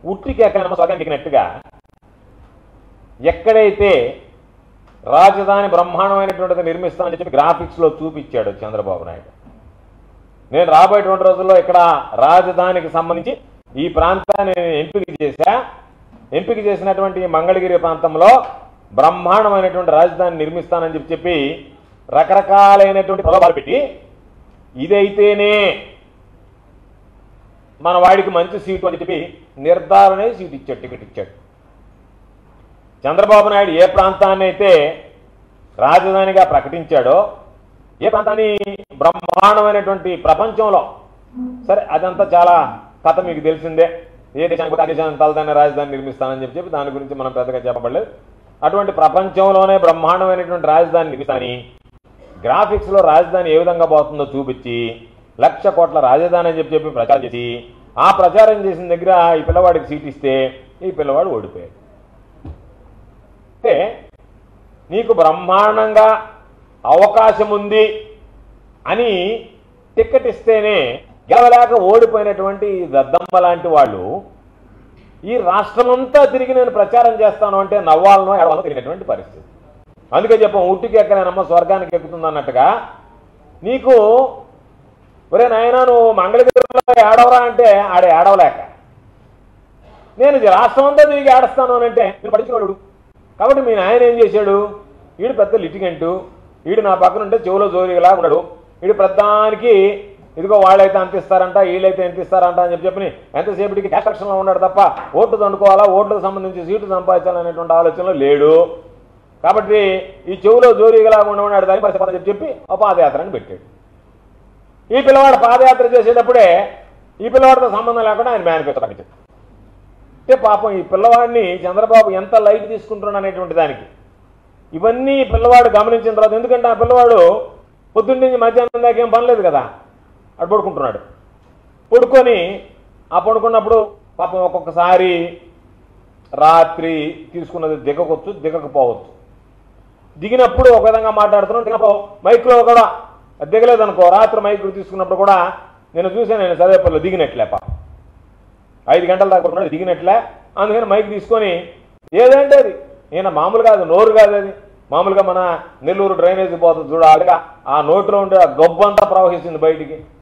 ఉట్టికి ఎక్కడ స్వగంటికినట్టుగా ఎక్కడైతే రాజధాని బ్రహ్మాండమైనటువంటిది నిర్మిస్తానని చెప్పి గ్రాఫిక్స్లో చూపించాడు చంద్రబాబు నాయుడు నేను రాబోయేటువంటి రోజుల్లో ఇక్కడ రాజధానికి సంబంధించి ఈ ప్రాంతాన్ని నేను ఎంపిక చేశా ఎంపిక చేసినటువంటి ఈ మంగళగిరి ప్రాంతంలో బ్రహ్మాండమైనటువంటి రాజధాని నిర్మిస్తానని చెప్పి చెప్పి రకరకాలైనటువంటి ప్రలోభాలు పెట్టి ఇదైతేనే మన వాడికి మంచి సీటు అని చెప్పి నిర్ధారణ సీట్ ఇచ్చాడు టికెట్ ఇచ్చాడు చంద్రబాబు నాయుడు ఏ ప్రాంతాన్ని అయితే రాజధానిగా ప్రకటించాడో ఏ ప్రాంతాన్ని బ్రహ్మాండమైనటువంటి ప్రపంచంలో సరే అదంతా చాలా కథ మీకు తెలిసిందే ఏ దేశానికి పోతే ఆ దేశానికి తలదాన్ని రాజధాని నిర్మిస్తానని చెప్పి చెప్పి దాని గురించి మనం పెద్దగా చెప్పబడలేదు అటువంటి ప్రపంచంలోనే బ్రహ్మాండమైనటువంటి రాజధాని నిర్మిస్తాని గ్రాఫిక్స్లో రాజధాని ఏ విధంగా పోతుందో చూపించి లక్ష కోట్ల రాజధాని అని చెప్పి చెప్పి ప్రచారం చేసి ఆ ప్రచారం చేసిన దగ్గర ఈ పిల్లవాడికి సీట్ ఇస్తే ఈ పిల్లవాడు ఓడిపోయాడు అంటే నీకు బ్రహ్మాండంగా అవకాశం ఉంది అని టికెట్ ఇస్తేనే గెలవలేక ఓడిపోయినటువంటి ఈ దద్దమ్మ లాంటి వాళ్ళు ఈ రాష్ట్రమంతా తిరిగి నేను ప్రచారం చేస్తాను అంటే నవ్వాలనో ఎడవాలో తెలియనటువంటి పరిస్థితి అందుకే చెప్పాం ఉట్టికి ఎక్కడైనమ్మ స్వర్గానికి ఎక్కుతుంది అన్నట్టుగా నీకు ఒరే నాయనా నువ్వు మంగళగిరిలో ఏడవరా అంటే ఆడ ఏడవలేక నేను ఇది రాష్ట్రం అంతా తిరిగి ఏడుస్తాను అని అంటే మీరు పట్టించుకోడు కాబట్టి మీ నాయన ఏం చేశాడు వీడు పెద్ద లిటిగెంటు వీడు నా పక్కన ఉంటే చెవులో జోరిలా ఉన్నాడు వీడు ప్రధానికి ఇదిగో వాళ్ళైతే అంత ఇస్తారంట వీళ్ళైతే ఎంత ఇస్తారంట అని చెప్పి చెప్పి ఎంతసేపటికి క్యాస్ట్రక్షన్లో ఉన్నాడు తప్ప ఓట్లు దండుకోవాలా ఓట్లకు సంబంధించి సీటు సంపాదించాలనేటువంటి ఆలోచనలో లేడు కాబట్టి ఈ చెవులో జోరిగలా ఉండమన్నాడు దాని పరిస్థితి చెప్పి చెప్పి ఒక పాదయాత్రని పెట్టాడు ఈ పిల్లవాడు పాదయాత్ర చేసేటప్పుడే ఈ పిల్లవాడితో సంబంధం లేకుండా ఆయన మేనిఫెస్టో ప్రకటించాడు అంటే పాపం ఈ పిల్లవాడిని చంద్రబాబు ఎంత లైట్ తీసుకుంటున్నాడు అనేటువంటి దానికి ఇవన్నీ ఈ పిల్లవాడు గమనించిన తర్వాత ఎందుకంటే ఆ పిల్లవాడు పొద్దున్న నుంచి మధ్యాహ్నం దాకా ఏం పనిలేదు కదా అటు పడుకుంటున్నాడు పడుకొని ఆ పడుకున్నప్పుడు పాపం ఒక్కొక్కసారి రాత్రి తీసుకున్నది దిగకొచ్చు దిగకపోవచ్చు దిగినప్పుడు ఒక విధంగా మాట్లాడుతున్నాం దిగపో మైక్లో కూడా దిగలేదనుకో రాత్రి మైక్ తీసుకున్నప్పుడు కూడా నేను చూసాను నేను చదివేపల్లి దిగినట్లే పాప ఐదు గంటల దాకా ఉన్నాడు దిగినట్లే అందుకని మైక్ తీసుకొని ఏదంటే అది ఈయన మామూలు కాదు నోరు కాదు అది మామూలుగా మన నెల్లూరు డ్రైనేజ్ పోతుంది చూడాలిగా ఆ నోట్లో ఉండే ఆ గొబ్బంతా ప్రవహిస్తుంది బయటికి